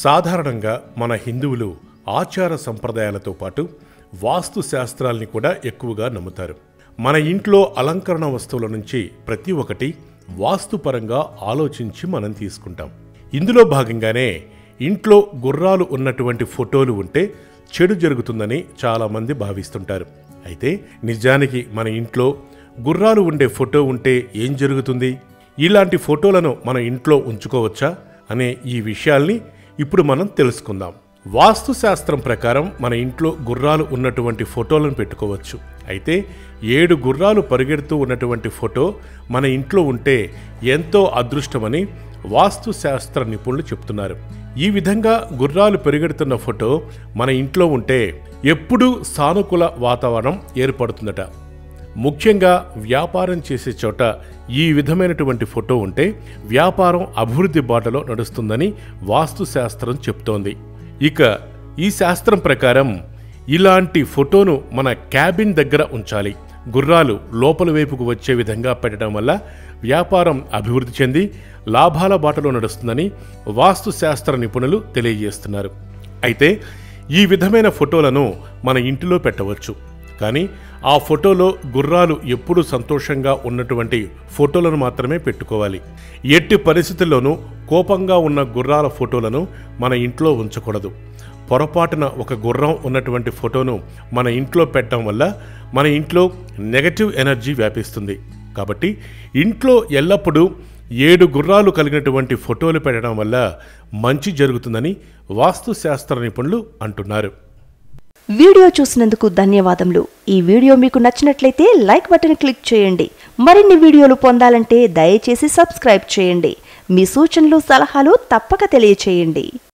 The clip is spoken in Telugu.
సాధారణంగా మన హిందువులు ఆచార సంప్రదాయాలతో పాటు వాస్తు శాస్త్రాల్ని కూడా ఎక్కువగా నమ్ముతారు మన ఇంట్లో అలంకరణ వస్తువుల నుంచి ప్రతి ఒక్కటి వాస్తుపరంగా ఆలోచించి మనం తీసుకుంటాం ఇందులో భాగంగానే ఇంట్లో గుర్రాలు ఉన్నటువంటి ఫోటోలు ఉంటే చెడు జరుగుతుందని చాలామంది భావిస్తుంటారు అయితే నిజానికి మన ఇంట్లో గుర్రాలు ఉండే ఫోటో ఉంటే ఏం జరుగుతుంది ఇలాంటి ఫోటోలను మన ఇంట్లో ఉంచుకోవచ్చా అనే ఈ విషయాల్ని ఇప్పుడు మనం తెలుసుకుందాం వాస్తు శాస్త్రం ప్రకారం మన ఇంట్లో గుర్రాలు ఉన్నటువంటి ఫోటోలను పెట్టుకోవచ్చు అయితే ఏడు గుర్రాలు పరిగెడుతూ ఉన్నటువంటి ఫోటో మన ఇంట్లో ఉంటే ఎంతో అదృష్టమని వాస్తు శాస్త్ర నిపుణులు చెప్తున్నారు ఈ విధంగా గుర్రాలు పెరిగెడుతున్న ఫోటో మన ఇంట్లో ఉంటే ఎప్పుడూ సానుకూల వాతావరణం ఏర్పడుతుందట ముఖ్యంగా వ్యాపారం చేసే చోట ఈ విధమైనటువంటి ఫోటో ఉంటే వ్యాపారం అభివృద్ధి బాటలో నడుస్తుందని వాస్తు శాస్త్రం చెప్తోంది ఇక ఈ శాస్త్రం ప్రకారం ఇలాంటి ఫోటోను మన క్యాబిన్ దగ్గర ఉంచాలి గుర్రాలు లోపల వైపుకు వచ్చే విధంగా పెట్టడం వల్ల వ్యాపారం అభివృద్ధి చెంది లాభాల బాటలో నడుస్తుందని వాస్తు శాస్త్ర నిపుణులు తెలియజేస్తున్నారు అయితే ఈ విధమైన ఫోటోలను మన ఇంటిలో పెట్టవచ్చు కానీ ఆ ఫోటోలో గుర్రాలు ఎప్పుడు సంతోషంగా ఉన్నటువంటి ఫోటోలను మాత్రమే పెట్టుకోవాలి ఎట్టి పరిస్థితుల్లోనూ కోపంగా ఉన్న గుర్రాల ఫోటోలను మన ఇంట్లో ఉంచకూడదు పొరపాటున ఒక గుర్రం ఉన్నటువంటి ఫోటోను మన ఇంట్లో పెట్టడం వల్ల మన ఇంట్లో నెగటివ్ ఎనర్జీ వ్యాపిస్తుంది కాబట్టి ఇంట్లో ఎల్లప్పుడూ ఏడు గుర్రాలు కలిగినటువంటి ఫోటోలు పెట్టడం వల్ల మంచి జరుగుతుందని వాస్తు శాస్త్ర నిపుణులు అంటున్నారు వీడియో చూసినందుకు ధన్యవాదములు ఈ వీడియో మీకు నచ్చినట్లయితే లైక్ బటన్ క్లిక్ చేయండి మరిన్ని వీడియోలు పొందాలంటే దయచేసి సబ్స్క్రైబ్ చేయండి మీ సూచనలు సలహాలు తప్పక తెలియచేయండి